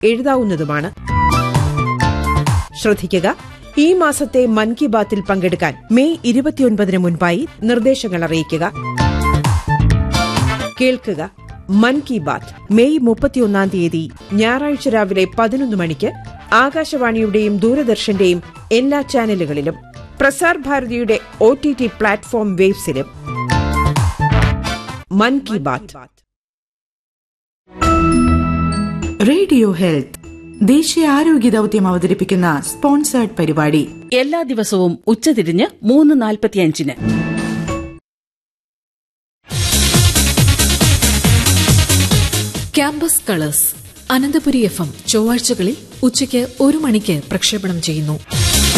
എഴുതാവുന്നതുമാണ് ശ്രദ്ധിക്കുക ഈ മാസത്തെ മൻ കി ബാത്തിൽ പങ്കെടുക്കാൻ മെയ് ഇരുപത്തിയൊൻപതിന് മുൻപായി നിർദ്ദേശങ്ങൾ അറിയിക്കുക കേൾക്കുക മൻ കി ബാത്ത് മെയ് മുപ്പത്തിയൊന്നാം തീയതി ഞായറാഴ്ച രാവിലെ പതിനൊന്ന് മണിക്ക് ആകാശവാണിയുടെയും ദൂരദർശന്റെയും എല്ലാ ചാനലുകളിലും പ്രസാർ ഭാരതിയുടെ ഒ ടി ടി പ്ലാറ്റ്ഫോം വേബ്സിലും മൻ കി ബാത്ത് റേഡിയോ ഹെൽത്ത് ദേശീയ ആരോഗ്യ ദൌത്യം അവതരിപ്പിക്കുന്ന സ്പോൺസേർഡ് പരിപാടി എല്ലാ ദിവസവും ഉച്ചതിരിഞ്ഞ് മൂന്ന് നാൽപ്പത്തിയഞ്ചിന് campus colours Ananthapuri F M ചൊവ്വാഴ്ചകളിൽ ഉച്ചയ്ക്ക് ഒരു മണിക്ക് പ്രക്ഷേപണം ചെയ്യുന്നു